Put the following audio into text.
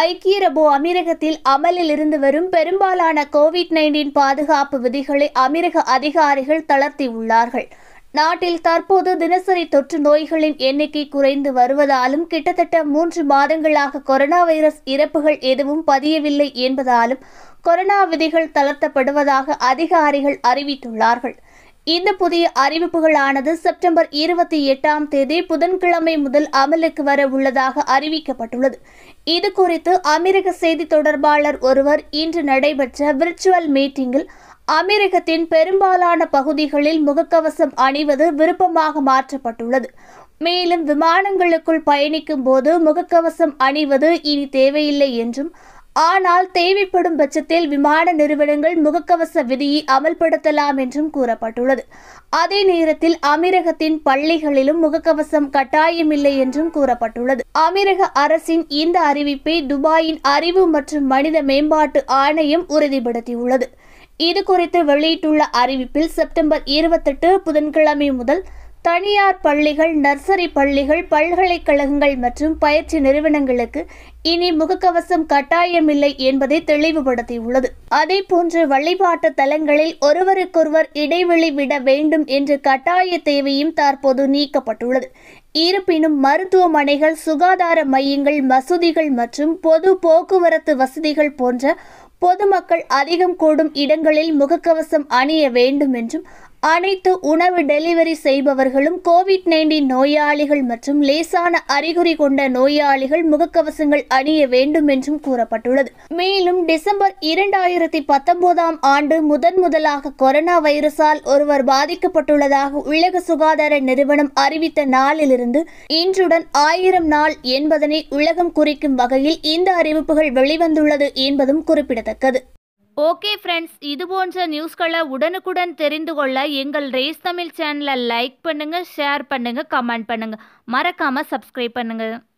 ஐக்கிய அரபு அமீரகத்தில் அமலில் இருந்து வரும் பெரும்பாலான கோவிட் நைன்டீன் பாதுகாப்பு விதிகளை அமீரக அதிகாரிகள் தளர்த்தியுள்ளார்கள் நாட்டில் தற்போது தினசரி தொற்று நோய்களின் எண்ணிக்கை குறைந்து வருவதாலும் கிட்டத்தட்ட மூன்று மாதங்களாக கொரோனா வைரஸ் இறப்புகள் எதுவும் பதியவில்லை என்பதாலும் கொரோனா விதிகள் தளர்த்தப்படுவதாக அதிகாரிகள் அறிவித்துள்ளார்கள் இந்த புதிய அறிவிப்புகளானது செப்டம்பர் இருபத்தி எட்டாம் தேதி புதன்கிழமை முதல் அமலுக்கு வர உள்ளதாக அறிவிக்கப்பட்டுள்ளது இது குறித்து அமெரிக்க செய்தி தொடர்பாளர் ஒருவர் இன்று நடைபெற்ற விர்ச்சுவல் மீட்டிங்கில் அமெரிக்கத்தின் பெரும்பாலான பகுதிகளில் முகக்கவசம் அணிவது விருப்பமாக மாற்றப்பட்டுள்ளது மேலும் விமானங்களுக்குள் பயணிக்கும் போது முகக்கவசம் அணிவது இனி தேவையில்லை என்றும் ஆனால் தேவைப்படும் பட்சத்தில் விமான நிறுவனங்கள் முகக்கவச விதியை அமல்படுத்தலாம் என்றும் கூறப்பட்டுள்ளது அதே நேரத்தில் அமீரகத்தின் பள்ளிகளிலும் முகக்கவசம் கட்டாயமில்லை என்றும் கூறப்பட்டுள்ளது அமீரக அரசின் இந்த அறிவிப்பை துபாயின் அறிவு மற்றும் மனித மேம்பாட்டு ஆணையம் உறுதிப்படுத்தியுள்ளது இது குறித்து வெளியிட்டுள்ள அறிவிப்பில் செப்டம்பர் இருபத்தெட்டு புதன்கிழமை முதல் தனியார் பள்ளிகள் நர்சரி பள்ளிகள் பல்கலைக்கழகங்கள் மற்றும் பயிற்சி நிறுவனங்களுக்கு இனி முகக்கவசம் கட்டாயமில்லை என்பதை தெளிவுபடுத்தியுள்ளது அதே போன்று வழிபாட்டு தலங்களில் ஒருவருக்கொருவர் இடைவெளி விட வேண்டும் என்ற கட்டாய தேவையும் தற்போது நீக்கப்பட்டுள்ளது இருப்பினும் மருத்துவமனைகள் சுகாதார மையங்கள் மசூதிகள் மற்றும் பொது போக்குவரத்து வசதிகள் போன்ற பொதுமக்கள் அதிகம் கூடும் இடங்களில் முகக்கவசம் அணிய வேண்டும் என்றும் அனைத்து உணவு டெலிவரி செய்பவர்களும் கோவிட் நைன்டீன் நோயாளிகள் மற்றும் லேசான அறிகுறி கொண்ட நோயாளிகள் முகக்கவசங்கள் அணிய வேண்டும் என்றும் கூறப்பட்டுள்ளது மேலும் டிசம்பர் இரண்டாயிரத்தி பத்தொன்பதாம் ஆண்டு முதன் முதலாக கொரோனா வைரஸால் ஒருவர் பாதிக்கப்பட்டுள்ளதாக உலக சுகாதார நிறுவனம் அறிவித்த நாளிலிருந்து இன்றுடன் ஆயிரம் நாள் என்பதனை உலகம் குறிக்கும் வகையில் இந்த அறிவிப்புகள் வெளிவந்துள்ளது என்பதும் குறிப்பிடத்தக்கது ஓகே ஃப்ரெண்ட்ஸ் இது போன்ற நியூஸ்களை உடனுக்குடன் தெரிந்து கொள்ள எங்கள் ரேஸ் தமிழ் சேனலை லைக் பண்ணுங்கள் ஷேர் பண்ணுங்கள் கமெண்ட் பண்ணுங்கள் மறக்காமல் சப்ஸ்கிரைப் பண்ணுங்கள்